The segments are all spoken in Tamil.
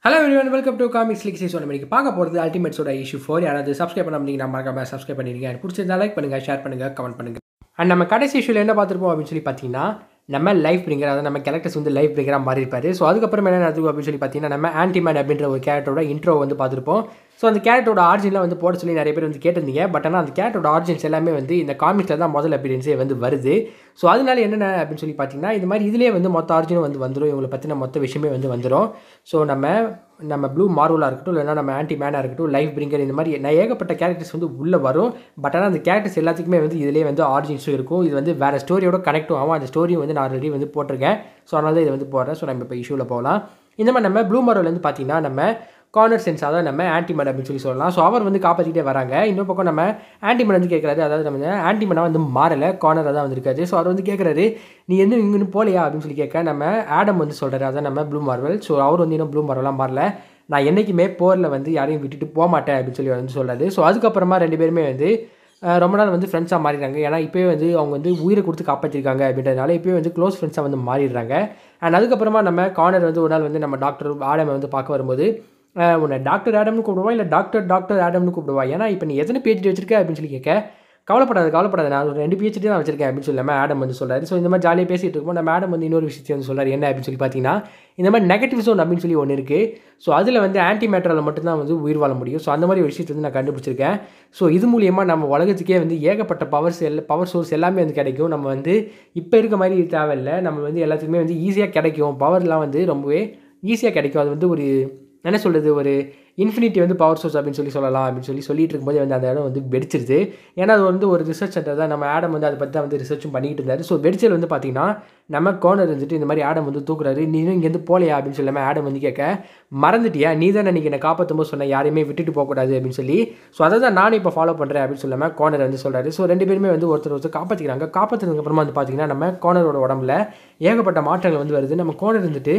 hello everyone welcome to comics லிக்ஸி சொன்ன மணிக்கு பார்க்க போகிறது அல்டிமேட்ஸோட இஷ்யூ ஃபோர் யாராவது சப்ஸ்கிரைப் பண்ண முடியுங்க நான் மறக்காம சப்ஸ்கிரைப் பண்ணிருங்க எனக்கு பிடிச்சிருந்தா லைக் பண்ணுங்கள் ஷேர் பண்ணுங்கள் கமெண்ட் பண்ணுங்கள் அண்ட் நம்ம கடைசி இஷ்யூவில் என்ன பார்த்துருப்போம் அப்படின்னு சொல்லி பார்த்தீங்கன்னா நம்ம லைஃப் பிரிங்கர் அதாவது நம்ம கேரக்டர்ஸ் வந்து லைஃப் பிரிங்கராக மாறி இருப்பாரு ஸோ அதுக்கப்புறம் என்ன நடத்துக்கும் அப்படின்னு சொல்லி பார்த்தீங்கன்னா நம்ம ஆன்டிமேன் அப்படின்ற ஒரு கேரக்டரோட இன்ட்ரோ வந்து பார்த்துருப்போம் ஸோ அந்த கேரக்டரோட ஆர்ஜினில் வந்து போட சொல்லி நிறைய பேர் வந்து கேட்டிருந்தீங்க பட் ஆனால் அந்த கேரக்டரோட ஆர்ஜின்ஸ் எல்லாமே வந்து இந்த காமிக்ஸில் தான் முதல் அப்பியரன்ஸே வந்து வருது ஸோ அதனால என்னென்ன அப்படின்னு சொல்லி பார்த்தீங்கன்னா இது மாதிரி இதிலே வந்து மொத்த ஆர்ஜினும் வந்து வந்துடும் இவங்களை பற்றின மொத்த விஷயமே வந்து வந்துடும் ஸோ நம்ம நம்ம ப்ளூ மார்வலாக இருக்கட்டும் இல்லைனா நம்ம ஆன்டி மேனாக இருக்கட்டும் லைஃப் பிரிங்கர் இந்த மாதிரி நான் ஏகப்பட்ட கேரக்டர்ஸ் வந்து உள்ளே வரும் பட் ஆனால் அந்த கேரக்டர்ஸ் எல்லாத்துக்குமே வந்து இதிலே வந்து ஆரிஜின்ஸும் இருக்கும் இது வந்து வேறு ஸ்டோரியோட கனெக்டும் ஆகும் அந்த ஸ்டோரியும் வந்து நான் ஆல்ரெடி வந்து போட்டிருக்கேன் ஸோ அதனால தான் இதை வந்து போடுறேன் ஸோ நம்ம இப்போ இஷ்யூவில் போகலாம் இந்த மாதிரி நம்ம ப்ளூ மார்வல் வந்து பார்த்தீங்கன்னா நம்ம கார்னர் சென்ஸ் அதாவது நம்ம ஆன்டிமன் அப்படின்னு சொல்லி சொல்லலாம் ஸோ அவர் வந்து காப்பாற்றிட்டே வராங்க இன்னொரு பக்கம் நம்ம ஆன்டிமன் வந்து கேட்குறாரு அதாவது நம்ம ஆன்டிமனாக வந்து மாறலை கார்னர் தான் வந்திருக்காரு ஸோ அவர் வந்து கேட்குறாரு நீ என்ன இங்கே போலையா அப்படின்னு சொல்லி கேட்க நம்ம ஆடம் வந்து சொல்கிறாரு அதான் நம்ம ப்ளூ மார்வல் ஸோ அவர் வந்து இன்னும் ப்ளூ மார்வலாக மாறல நான் என்றைக்குமே போரில் வந்து யாரையும் விட்டுட்டு போக மாட்டேன் அப்படின்னு சொல்லி வந்து சொல்கிறாரு ஸோ அதுக்கப்புறமா ரெண்டு பேருமே வந்து அஹ், ரொம்ப நாள் வந்து ஃப்ரெண்ட்ஸாக மாறிடுறாங்க ஏன்னா இப்போயே வந்து அவங்க வந்து உயிரை கொடுத்து காப்பாற்றிருக்காங்க அப்படின்றதுனால இப்போயே வந்து க்ளோஸ் ஃப்ரெண்ட்ஸாக வந்து மாறிடுறாங்க அண்ட் அதுக்கப்புறமா நம்ம கார்னர் வந்து ஒரு நாள் வந்து நம்ம டாக்டர் ஆடமை வந்து பார்க்க வரும்போது அஹ், உன்னை டாக்டர் ஆடம்னு கூப்பிடுவா இல்லை டாக்டர் டாக்டர் ஆடம்னு கூப்பிடுவா ஏன்னா இப்போ நீ எத்தனை பிஹெச்டி வச்சிருக்க அப்படின்னு சொல்லி கேட்க கவலைப்படாது கவலைப்படாது நான் ஒரு ரெண்டு பிஹெச்டி தான் வச்சிருக்கேன் அப்படின்னு சொல்லி நம்ம ஆடம் வந்து சொல்றாரு ஸோ இந்த மாதிரி ஜாலியாக பேசிட்டு இருக்கும்போது நம்ம ஆடம் வந்து இன்னொரு விஷயத்தை வந்து சொல்றாரு என்ன அப்படின்னு சொல்லி பார்த்தீங்கன்னா இந்த மாதிரி நெகட்டிவ் zone அப்படின்னு சொல்லி ஒன்று இருக்குது ஸோ அதில் வந்து ஆன்டி மேட்டரில் மட்டும்தான் வந்து உயிர் வாழ முடியும் ஸோ அந்த மாதிரி ஒரு விஷயத்தை வந்து நான் கண்டுபிடிச்சிருக்கேன் ஸோ இது மூலியமாக நம்ம உலகத்துக்கே வந்து ஏகப்பட்ட பவர்ஸ் எல் பவர் சோர்ஸ் எல்லாமே வந்து கிடைக்கும் நம்ம வந்து இப்போ இருக்க மாதிரி தேவையில்லை நம்ம வந்து எல்லாத்துக்குமே வந்து ஈஸியாக கிடைக்கும் பவர்லாம் வந்து ரொம்பவே ஈஸியாக கிடைக்கும் அது வந்து ஒரு என்ன சொல்கிறது ஒரு இன்ஃபினிட்டி வந்து பவர் சோர்ஸ் அப்படின்னு சொல்லி சொல்லலாம் அப்படின்னு சொல்லி சொல்லிட்டு இருக்கும்போது வந்து அந்த இடம் வந்து வெடிச்சிருது ஏன்னா அது வந்து ஒரு ரிசர்ச் சென்டர் தான் நம்ம ஆடம் வந்து அதை பற்றி தான் வந்து ரிசர்ச்சும் பண்ணிட்டு இருந்தார் ஸோ வெடிச்சல் வந்து பார்த்தீங்கன்னா நம்ம கோனர் இருந்துட்டு இந்த மாதிரி ஆடம் வந்து தூக்குறாரு நீ இன்னும் இங்கேருந்து போலையா அப்படின்னு சொல்லி நம்ம ஆடம் வந்து கேட்க மறந்துட்டியா நீ தான் அன்றைக்கி என்னை காப்பாற்றும் போது சொன்ன யாரையுமே விட்டுட்டு போகக்கூடாது அப்படின்னு சொல்லி ஸோ அதை தான் நானும் இப்போ ஃபாலோ பண்ணுறேன் அப்படின்னு சொல்லாமல் கோனர் வந்து சொல்கிறாரு ஸோ ரெண்டு பேருமே வந்து ஒருத்தர் ஒருத்தர் காப்பாற்றிக்கிறாங்க காப்பாற்றினதுக்கு அப்புறமா வந்து பார்த்தீங்கன்னா நம்ம கோனரோட உடம்புல ஏகப்பட்ட மாற்றங்கள் வந்து வருது நம்ம கோனர் இருந்துட்டு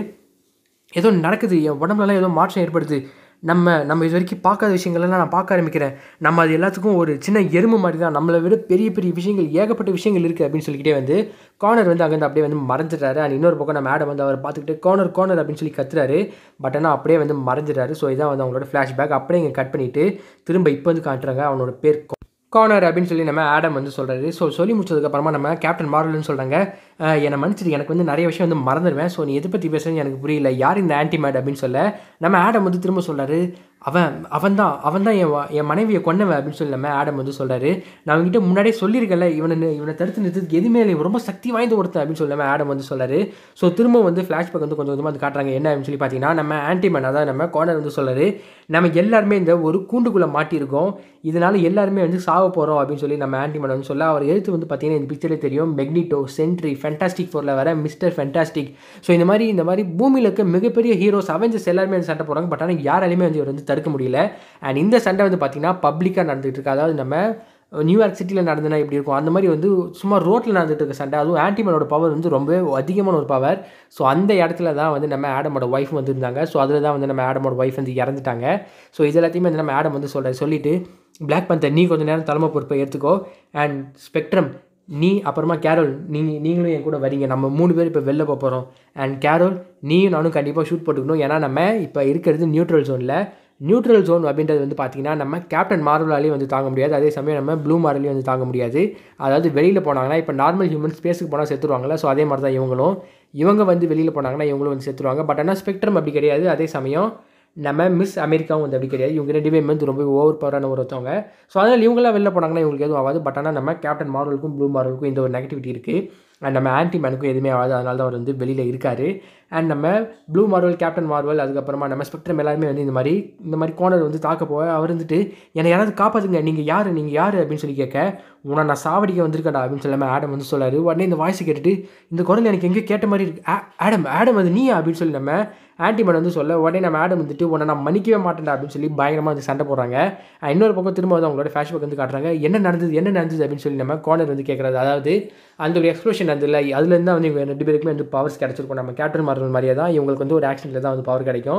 ஏதோ நடக்குது என் உடம்புலலாம் ஏதோ மாற்றம் ஏற்படுது நம்ம நம்ம இது வரைக்கும் பார்க்காத விஷயங்கள்லாம் நான் பார்க்க ஆரம்பிக்கிறேன் நம்ம அது எல்லாத்துக்கும் ஒரு சின்ன எறும்பு மாதிரி தான் நம்மளை விட பெரிய பெரிய விஷயங்கள் ஏகப்பட்ட விஷயங்கள் இருக்குது அப்படின்னு சொல்லிக்கிட்டே வந்து கார்னர் வந்து அங்கேருந்து அப்படியே வந்து மறைஞ்சிட்டாரு அண்ட் இன்னொரு பக்கம் நம்ம மேடம் வந்து அவர் பார்த்துக்கிட்டு கார்னர் கார்னர் அப்படின்னு சொல்லி கத்துறாரு பட் ஆனால் அப்படியே வந்து மறைஞ்சிட்டாரு ஸோ இதான் வந்து அவங்களோட ஃப்ளாஷ்பேக் அப்படியே இங்கே கட் பண்ணிவிட்டு திரும்ப இப்போ வந்து காட்டுறாங்க அவனோட பேர் கார்னர் அப்படின்னு சொல்லி நம்ம ஆடம் வந்து சொல்கிறாரு ஸோ சொல்லி முடிச்சதுக்கப்புறமா நம்ம கேப்டன் மார்வல்னு சொல்கிறாங்க என்னை மன்னிச்சிட்டு எனக்கு வந்து நிறைய விஷயம் வந்து மறந்துடுவேன் ஸோ நீ எதை பற்றி பேசுறேன்னு எனக்கு புரியல யார் இந்த ஆன்டிமேட் அப்படின்னு சொல்ல நம்ம ஆடம் வந்து திரும்ப சொல்கிறாரு அவன் அவன் தான் அவன் தான் என் வ- என் மனைவியை கொன்னவன் அப்படின்னு சொல்லி நம்ம ஆடம் வந்து சொல்கிறாரு நான் அவங்ககிட்ட முன்னாடியே சொல்லியிருக்கேன்ல இவனை நி- இவனை தடுத்து நிறுத்ததுக்கு எதுவுமே இல்லை இவன் ரொம்ப சக்தி வாய்ந்த ஒருத்தன் அப்படின்னு சொல்லி நம்ம ஆடம் வந்து சொல்கிறாரு ஸோ திரும்ப வந்து ஃப்ளாஷ்பேக் வந்து கொஞ்சம் கொஞ்சமாக வந்து காட்டுறாங்க என்ன அப்படின்னு சொல்லி பார்த்தீங்கன்னா நம்ம ஆன்டிமேன் அதாவது நம்ம கார்னர் வந்து சொல்கிறாரு நம்ம எல்லாருமே இந்த ஒரு கூண்டுக்குள்ளே மாட்டியிருக்கோம் இதனால எல்லாருமே வந்து சாவ போகிறோம் அப்படின்னு சொல்லி நம்ம ஆன்டிமேன் வந்து சொல்ல அவர் எழுத்து வந்து பார்த்தீங்கன்னா இந்த பிக்சரே தெரியும் மெக்னிட்டோ சென்ட்ரி ஃபென்டாஸ்டிக் ஃபோரில் வர மிஸ்டர் ஃபென்டாஸ்டிக் ஸோ இந்த மாதிரி இந்த மாதிரி பூமியில் இருக்க மிகப்பெரிய ஹீரோஸ் அவெஞ்சர்ஸ் எல்லாருமே வந்து சண்டை போடுறாங்க பட் ஆனால் யாராலையுமே வந்து இவர் வந்து தடுக்க முடியல அண்ட் இந்த சண்டை வந்து பார்த்தீங்கன்னா பப்ளிக்காக நடந்துகிட்டு இருக்கு அதாவது நம்ம நியூயார்க் சிட்டியில் நடந்தனா எப்படி இருக்கும் அந்த மாதிரி வந்து சும்மா ரோட்டில் நடந்துட்டு இருக்க சண்டை அதுவும் ஆன்டிமனோட பவர் வந்து ரொம்ப அதிகமான ஒரு பவர் ஸோ அந்த இடத்துல தான் வந்து நம்ம ஆடமோட ஒய்ஃப் வந்து இருந்தாங்க ஸோ அதில் தான் வந்து நம்ம ஆடமோட ஒய்ஃப் வந்து இறந்துட்டாங்க ஸோ இது எல்லாத்தையுமே வந்து நம்ம ஆடம் வந்து சொல்ற சொல்லிட்டு பிளாக் பந்தர் நீ கொஞ்சம் நேரம் தலைமை பொறுப்பை எடுத்துக்கோ அண்ட் ஸ்பெக்ட்ரம் நீ அப்புறமா கேரோல் நீங்கள் நீங்களும் என் கூட வரீங்க நம்ம மூணு பேர் இப்போ வெளில போக போகிறோம் அண்ட் கேரோல் நீயும் நானும் கண்டிப்பாக ஷூட் போட்டுக்கணும் ஏன்னா நம்ம இப்போ இருக்கிறது நியூட்ரல் ஜோனில் நியூட்ரல் ஜோன் அப்படின்றது வந்து பார்த்தீங்கன்னா நம்ம கேப்டன் மார்வலாலையும் வந்து தாங்க முடியாது அதே சமயம் நம்ம ப்ளூ மார்வலையும் வந்து தாங்க முடியாது அதாவது வெளியில் போனாங்கன்னா இப்போ நார்மல் ஹியூமன் ஸ்பேஸுக்கு போனால் செத்துருவாங்கல்ல ஸோ அதே மாதிரி தான் இவங்களும் இவங்க வந்து வெளியில் போனாங்கன்னா இவங்களும் வந்து செத்துருவாங்க பட் ஆனால் ஸ்பெக்ட்ரம் அப்படி கிடையாது அதே சமயம் நம்ம மிஸ் அமெரிக்காவும் வந்து அப்படி கிடையாது இவங்க ரெண்டு பேருமே வந்து ரொம்ப ஓவர் பவரான ஒருத்தவங்க ஸோ அதனால் இவங்களாம் வெளில போனாங்கன்னா இவங்களுக்கு எதுவும் ஆகாது பட் ஆனால் நம்ம கேப்டன் மார்வலுக்கும் ப்ளூ மார்வலுக்கும் இந்த ஒரு நெகட்டிவிட்டி இருக்குது அண்ட் நம்ம ஆன்டி மேனுக்கும் எதுவுமே ஆகாது அதனால தான் அவர் வந்து வெளியில் இருக்கார் அண்ட் நம்ம ப்ளூ மார்வல் கேப்டன் மார்வல் அதுக்கப்புறமா நம்ம ஸ்பெக்ட்ரம் எல்லாருமே வந்து இந்த மாதிரி இந்த மாதிரி கோனர் வந்து தாக்க போக அவர் வந்துட்டு என்னை யாராவது காப்பாற்றுங்க நீங்கள் யார் நீங்கள் யார் அப்படின்னு சொல்லி கேட்க உன்னை நான் சாவடிக்க வந்திருக்கேன்டா அப்படின்னு சொல்லாமல் ஆடம் வந்து சொல்லாரு உடனே இந்த வாய்ஸ் கேட்டுட்டு இந்த குரல் எனக்கு எங்கேயோ கேட்ட மாதிரி இருக்கு ஆ- ஆடம் ஆடம் அது நீயா அப்படின்னு சொல்லி நம்ம ஆன்டிமன் வந்து சொல்ல உடனே நம்ம ஆடம் வந்துட்டு உன்னை நான் மன்னிக்கவே மாட்டேன்டா அப்படின்னு சொல்லி பயங்கரமாக வந்து சண்டை போடுறாங்க அஹ் இன்னொரு பக்கம் திரும்ப வந்து அவங்களோட ஃபேஷ்பேக் வந்து காட்டுறாங்க என்ன நடந்தது என்ன நடந்தது அப்படின்னு சொல்லி நம்ம கார்னர் வந்து கேட்குறது அதாவது அந்த ஒரு எக்ஸ்ப்ளோஷன் அந்த இல்லை அதுலேருந்து தான் வந்து இவங்க ரெண்டு பேருக்குமே வந்து பவர்ஸ் கிடச்சிருக்கும் நம்ம கேப்டன் மார்வல் மாதிரியே தான் இவங்களுக்கு வந்து ஒரு ஆக்சிடென்ட்டில் தான் வந்து பவர் கிடைக்கும்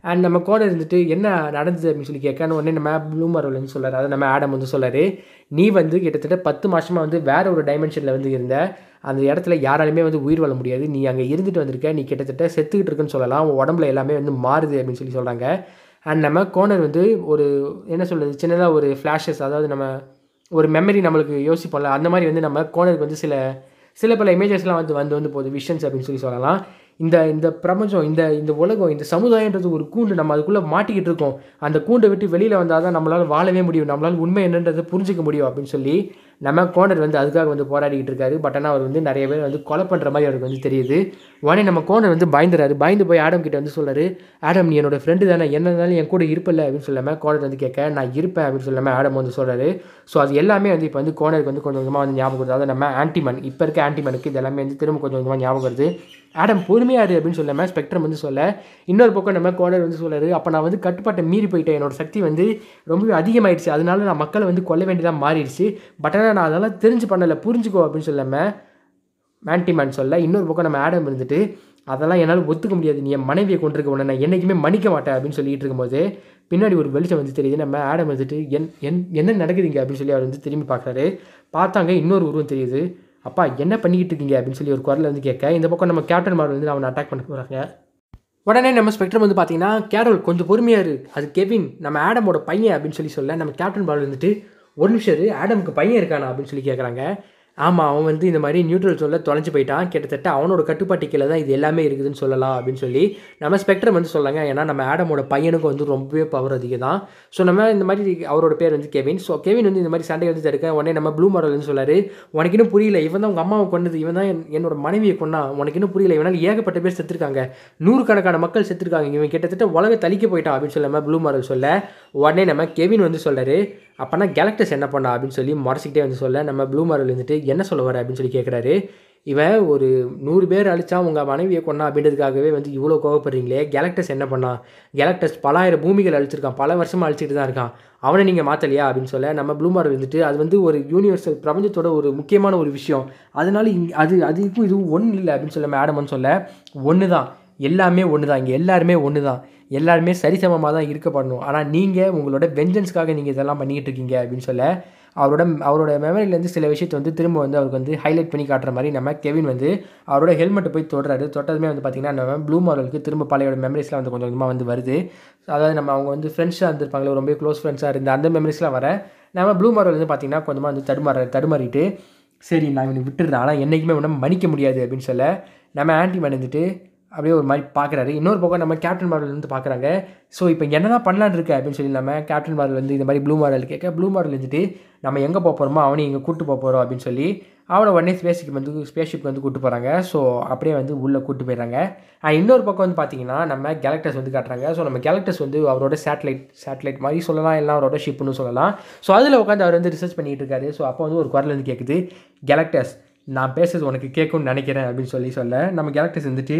அண்ட் நம்ம கோனர் இருந்துட்டு என்ன நடந்தது அப்படின்னு சொல்லி கேட்க உடனே நம்ம ப்ளூமர் வந்து சொல்கிறார் அதாவது நம்ம ஆடம் வந்து சொல்கிறாரு நீ வந்து கிட்டத்தட்ட பத்து மாதமாக வந்து வேற ஒரு டைமென்ஷனில் வந்து இருந்த அந்த இடத்துல யாராலுமே வந்து உயிர் வாழ முடியாது நீ அங்கே இருந்துட்டு வந்திருக்க நீ கிட்டத்தட்ட செத்துக்கிட்டு இருக்குன்னு சொல்லலாம் உன் உடம்புல எல்லாமே வந்து மாறுது அப்படின்னு சொல்லி சொல்கிறாங்க அண்ட் நம்ம கோனர் வந்து ஒரு என்ன சொல்கிறது சின்னதாக ஒரு ஃப்ளாஷஸ் அதாவது நம்ம ஒரு மெமரி நம்மளுக்கு யோசிப்போம்ல அந்த மாதிரி வந்து நம்ம கோனருக்கு வந்து சில சில பல இமேஜஸ்லாம் வந்து வந்து வந்து போகுது விஷன்ஸ் அப்படின்னு சொல்லி சொல்லலாம் இந்த இந்த பிரபஞ்சம் இந்த இந்த உலகம் இந்த சமுதாயன்றது ஒரு கூண்டு நம்ம அதுக்குள்ளே மாட்டிக்கிட்டு இருக்கோம் அந்த கூண்டை விட்டு வெளியில் வந்தால் தான் நம்மளால் வாழவே முடியும் நம்மளால் உண்மை என்னன்றதை புரிஞ்சிக்க முடியும் அப்படின்னு சொல்லி நம்ம கோனர் வந்து அதுக்காக வந்து போராடிக்கிட்டு இருக்காரு பட் ஆனால் அவர் வந்து நிறைய பேர் வந்து கொலை பண்ணுற மாதிரி அவருக்கு வந்து தெரியுது உடனே நம்ம கோனர் வந்து பயந்துறாரு பயந்து போய் ஆடம் கிட்ட வந்து சொல்றாரு ஆடம் நீ என்னோட ஃப்ரெண்டு தானே என்ன இருந்தாலும் என் கூட இருப்பில்ல அப்படின்னு சொல்லாமல் கோனர் வந்து கேட்க நான் இருப்பேன் அப்படின்னு சொல்லாமல் ஆடம் வந்து சொல்றாரு ஸோ அது எல்லாமே வந்து இப்போ வந்து கோனருக்கு வந்து கொஞ்சம் கொஞ்சமாக வந்து ஞாபகம் வருது அதாவது நம்ம ஆன்டிமன் இப்போ இருக்க ஆன்டிமனுக்கு இது எல்லாமே வந்து திரும்ப கொஞ்சம் கொஞ்சமாக ஞாபகம் வருது ஆடம் பொறுமையாக இரு அப்படின்னு சொல்லாமல் ஸ்பெக்ட்ரம் வந்து சொல்ல இன்னொரு பக்கம் நம்ம கோனர் வந்து சொல்றாரு அப்போ நான் வந்து கட்டுப்பாட்டை மீறி போயிட்டேன் என்னோட சக்தி வந்து ரொம்பவே அதிகமாயிடுச்சு அதனால நான் மக்களை வந்து கொல்ல வேண்டியதாக மாறிடுச்சு பட் ஆனால் நான் அதெல்லாம் தெரிஞ்சு பண்ணலை புரிஞ்சுக்கோ அப்படின்னு சொல்லாமல் மேன்டிமேன் சொல்ல இன்னொரு பக்கம் நம்ம ஆடம் இருந்துட்டு அதெல்லாம் என்னால் ஒத்துக்க முடியாது நீ என் மனைவியை கொண்டிருக்க உடனே நான் என்றைக்குமே மன்னிக்க மாட்டேன் அப்படின்னு சொல்லிட்டு இருக்கும்போது பின்னாடி ஒரு வெளிச்சம் வந்து தெரியுது நம்ம ஆடம் வந்துட்டு என் என் என்ன நடக்குதுங்க அப்படின்னு சொல்லி அவர் வந்து திரும்பி பார்க்குறாரு பார்த்தாங்க இன்னொரு உருவம் தெரியுது அப்பா என்ன பண்ணிக்கிட்டு இருக்கீங்க அப்படின்னு சொல்லி ஒரு குரல் வந்து கேட்க இந்த பக்கம் நம்ம கேப்டன் மார் வந்து அவனை அட்டாக் பண்ண போகிறாங்க உடனே நம்ம ஸ்பெக்ட்ரம் வந்து பார்த்தீங்கன்னா கேரோல் கொஞ்சம் பொறுமையாக இரு அது கெவின் நம்ம ஆடமோட பையன் அப்படின்னு சொல்லி சொல்ல நம்ம கேப்டன் பால் வந்துட்டு ஒரு நிமிஷம் இரு ஆடமுக்கு பையன் இருக்கானா அப்படின்னு சொல்லி கேட்குறாங்க ஆமாம் அவன் வந்து இந்த மாதிரி நியூட்ரல் சொல்ல தொலைஞ்சு போயிட்டான் கிட்டத்தட்ட அவனோட கட்டுப்பாட்டு கீழே தான் இது எல்லாமே இருக்குதுன்னு சொல்லலாம் அப்படின்னு சொல்லி நம்ம ஸ்பெக்ட்ரம் வந்து சொல்லாங்க ஏன்னா நம்ம ஆடமோட பையனுக்கு வந்து ரொம்பவே பவர் அதிகம் தான் ஸோ நம்ம இந்த மாதிரி அவரோட பேர் வந்து கெவின் ஸோ கெவின் வந்து இந்த மாதிரி சண்டை வந்து தடுக்க உடனே நம்ம ப்ளூ மாடல் வந்து சொல்லாரு உனக்கு இன்னும் புரியல இவன் தான் உங்கள் அம்மாவை கொண்டது இவன் தான் என்- என்னோட மனைவியை கொண்டா உனக்கு இன்னும் புரியல இவனால் ஏகப்பட்ட பேர் செத்துருக்காங்க நூறுக்கணக்கான மக்கள் செத்துருக்காங்க இவன் கிட்டத்தட்ட உலக தலிக்க போயிட்டான் அப்படின்னு சொல்லி நம்ம ப்ளூ மாடல் சொல்ல உடனே நம்ம கெவின் வந்து சொல்றாரு அப்போனா கேலக்டஸ் என்ன பண்ணா அப்படின்னு சொல்லி முறைச்சிக்கிட்டே வந்து சொல்ல நம்ம ப்ளூ மாடல் வந்துட்டு என்ன சொல்ல வர அப்படின்னு சொல்லி கேட்குறாரு இவன் ஒரு நூறு பேர் அழிச்சா உங்கள் மனைவியை கொண்டா அப்படின்றதுக்காகவே வந்து இவ்வளோ கோவப்படுறீங்களே கேலக்டஸ் என்ன பண்ணான் கேலக்டஸ் பல ஆயிரம் பூமிகள் அழிச்சிருக்கான் பல வருஷமாக அழிச்சிட்டு தான் இருக்கான் அவனை நீங்கள் மாற்றலையா அப்படின்னு சொல்ல நம்ம ப்ளூ மாடல் வந்துட்டு அது வந்து ஒரு யூனிவர்சல் பிரபஞ்சத்தோட ஒரு முக்கியமான ஒரு விஷயம் அதனால இங்க அது அதுக்கும் இதுவும் ஒன்றும் இல்லை அப்படின்னு சொல்ல மேடம்னு சொல்ல ஒன்று தான் எல்லாமே ஒன்று தான் இங்கே எல்லாருமே ஒன்று தான் எல்லாருமே சரிசமமாக தான் இருக்கப்படணும் ஆனால் நீங்கள் உங்களோட வெஞ்சன்ஸ்க்காக நீங்கள் இதெல்லாம் பண்ணிக்கிட்டு இருக்கீங்க அப்படின்னு சொல்ல அவரோட அவரோட மெமரியிலேருந்து சில விஷயத்தை வந்து திரும்ப வந்து அவருக்கு வந்து ஹைலைட் பண்ணி காட்டுற மாதிரி நம்ம கெவின் வந்து அவரோட ஹெல்மெட்டை போய் தொடுறாரு தொட்டதுமே வந்து பார்த்திங்கன்னா நம்ம ப்ளூ மாடலுக்கு திரும்ப பழையோட மெமரிஸ்லாம் வந்து கொஞ்சம் கொஞ்சமாக வந்து வருது அதாவது நம்ம அவங்க வந்து ஃப்ரெண்ட்ஸாக இருந்திருப்பாங்களே ரொம்ப க்ளோஸ் ஃப்ரெண்ட்ஸாக இருந்த அந்த மெமரிஸ்லாம் வர நம்ம ப்ளூ மாடல் வந்து பார்த்திங்கன்னா கொஞ்சமாக வந்து தடுமாற தடுமாறிட்டு சரி நான் இவனை விட்டுடுறேன் ஆனால் என்றைக்குமே உன்னை மன்னிக்க முடியாது அப்படின்னு சொல்ல நம்ம ஆன்டி வந்துட்டு அப்படியே ஒரு மாதிரி பார்க்குறாரு இன்னொரு பக்கம் நம்ம கேப்டன் மாடல் வந்து பார்க்குறாங்க ஸோ இப்போ என்ன தான் பண்ணலான்னு இருக்க அப்படின்னு சொல்லி நம்ம கேப்டன் மாடல் வந்து இந்த மாதிரி ப்ளூ மாடல் கேட்க ப்ளூ மாடல் வந்துட்டு நம்ம எங்கே போக போகிறோமோ அவனை இங்கே கூட்டு போக போகிறோம் அப்படின்னு சொல்லி அவனை உடனே ஸ்பேஸ்ஷிப் வந்து ஸ்பேஸ்ஷிப் வந்து கூட்டு போகிறாங்க ஸோ அப்படியே வந்து உள்ளே கூட்டு போயிடுறாங்க அண்ட் இன்னொரு பக்கம் வந்து பார்த்தீங்கன்னா நம்ம கேலக்டஸ் வந்து காட்டுறாங்க ஸோ நம்ம கேலக்டஸ் வந்து அவரோட சேட்டலைட் சேட்டலைட் மாதிரி சொல்லலாம் இல்லை அவரோட ஷிப்னு சொல்லலாம் ஸோ அதில் உட்காந்து அவர் வந்து ரிசர்ச் பண்ணிட்டு இருக்காரு ஸோ அப்போ வந்து ஒரு குரல் வந்து கேட்குது கேலக்டஸ் நான் பேசுறது உனக்கு கேட்கும்னு நினைக்கிறேன் அப்படின்னு சொல்லி சொல்ல நம்ம கேலக்டஸ் வந்துட்டு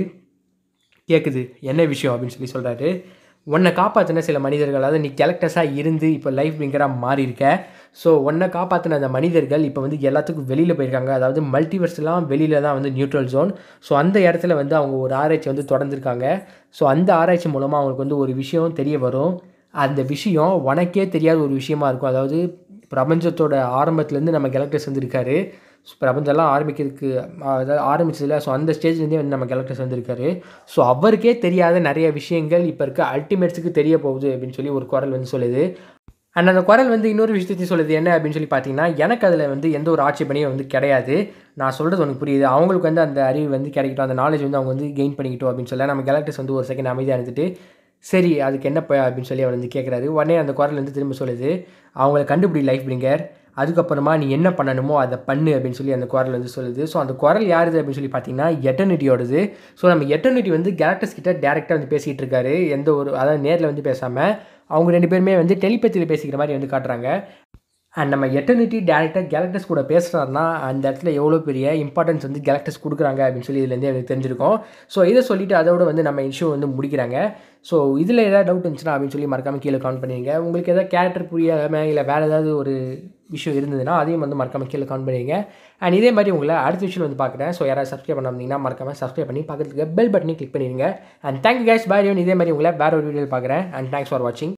கேட்குது என்ன விஷயம் அப்படின்னு சொல்லி சொல்கிறாரு உன்னை காப்பாற்றின சில மனிதர்கள் அதாவது நீ கேலக்டர்ஸாக இருந்து இப்போ லைஃப் பிங்கராக மாறி இருக்க ஸோ உன்னை காப்பாற்றின அந்த மனிதர்கள் இப்போ வந்து எல்லாத்துக்கும் வெளியில் போயிருக்காங்க அதாவது மல்டிவர்ஸ்லாம் வெளியில் தான் வந்து நியூட்ரல் ஜோன் ஸோ அந்த இடத்துல வந்து அவங்க ஒரு ஆராய்ச்சி வந்து தொடர்ந்துருக்காங்க ஸோ அந்த ஆராய்ச்சி மூலமாக அவங்களுக்கு வந்து ஒரு விஷயம் தெரிய வரும் அந்த விஷயம் உனக்கே தெரியாத ஒரு விஷயமா இருக்கும் அதாவது பிரபஞ்சத்தோட ஆரம்பத்துலேருந்து நம்ம கேலக்டர்ஸ் வந்து இருக்காரு ஸோ பிரபஞ்சம்லாம் ஆரம்பிக்கிறதுக்கு ஆ, அதாவது ஆரம்பிச்சதில்ல ஸோ அந்த ஸ்டேஜ்லேருந்தே வந்து நம்ம கேலக்டர்ஸ் வந்திருக்காரு ஸோ அவருக்கே தெரியாத நிறைய விஷயங்கள் இப்போ இருக்க அல்டிமேட்ஸுக்கு தெரிய போகுது அப்படின்னு சொல்லி ஒரு குரல் வந்து சொல்லுது அண்ட் அந்த குரல் வந்து இன்னொரு விஷயத்தையும் சொல்லுது என்ன அப்படின்னு சொல்லி பார்த்தீங்கன்னா எனக்கு அதில் வந்து எந்த ஒரு ஆட்சேபனையும் வந்து கிடையாது நான் சொல்கிறது உனக்கு புரியுது அவங்களுக்கு வந்து அந்த அறிவு வந்து கிடைக்கட்டும் அந்த நாலேஜ் வந்து அவங்க வந்து கெயின் பண்ணிக்கிட்டோம் அப்படின்னு சொல்ல நம்ம கேலக்டர்ஸ் வந்து ஒரு செகண்ட் அமைதியாக இருந்துட்டு சரி அதுக்கு என்ன போய் அப்படின்னு சொல்லி அவர் வந்து கேட்குறாரு உடனே அந்த குரல் வந்து திரும்ப சொல்லுது அவங்கள கண்டுபிடி லைஃப் பிரிங்கர் அதுக்கப்புறமா நீ என்ன பண்ணணுமோ அதை பண்ணு அப்படின்னு சொல்லி அந்த குரல் வந்து சொல்லுது ஸோ அந்த குரல் யாருது அப்படின்னு சொல்லி பார்த்தீங்கன்னா எட்டர்னிட்டியோடது ஸோ நம்ம எட்டர்னிட்டி வந்து கேரக்டர்ஸ் கிட்ட டேரெக்டாக வந்து பேசிகிட்டு இருக்காரு எந்த ஒரு அதாவது நேரில் வந்து பேசாமல் அவங்க ரெண்டு பேருமே வந்து டெலிபதியில் பேசிக்கிற மாதிரி வந்து காட்டுறாங்க அண்ட் நம்ம எட்டர்னிட்டி டேரக்டர் கேலக்டர்ஸ் கூட பேசுகிறாருன்னா அந்த இடத்துல எவ்வளோ பெரிய இம்பார்ட்டன்ஸ் வந்து கேலக்டர்ஸ் கொடுக்குறாங்க அப்படின்னு சொல்லி இதுலேருந்து எனக்கு தெரிஞ்சிருக்கும் ஸோ இதை சொல்லிவிட்டு அதோட வந்து நம்ம இஷ்யூ வந்து முடிக்கிறாங்க ஸோ இதில் ஏதாவது டவுட் இருந்துச்சுன்னா அப்படின்னு சொல்லி மறக்காமல் கீழே கமெண்ட் பண்ணிடுங்க உங்களுக்கு ஏதாவது கேரக்டர் புரியாமல் இல்லை வேறு ஏதாவது ஒரு விஷயம் இருந்ததுன்னா அதையும் வந்து மறக்காமல் கீழே கமெண்ட் பண்ணிடுங்க அண்ட் இதே மாதிரி உங்களை அடுத்த விஷயம் வந்து பார்க்குறேன் ஸோ யாராவது சப்ஸ்கிரைப் பண்ணாமீங்கன்னா மறக்காமல் சப்ஸ்கிரைப் பண்ணி பக்கத்துக்கு பெல் பட்டனையும் கிளிக் பண்ணிடுங்க அண்ட் தேங்க்யூ கேஸ் பாய் இதே மாதிரி உங்களை வேறு ஒரு வீடியோ பார்க்குறேன் அண்ட் தேங்க்ஸ் ஃபார் வாட்சிங்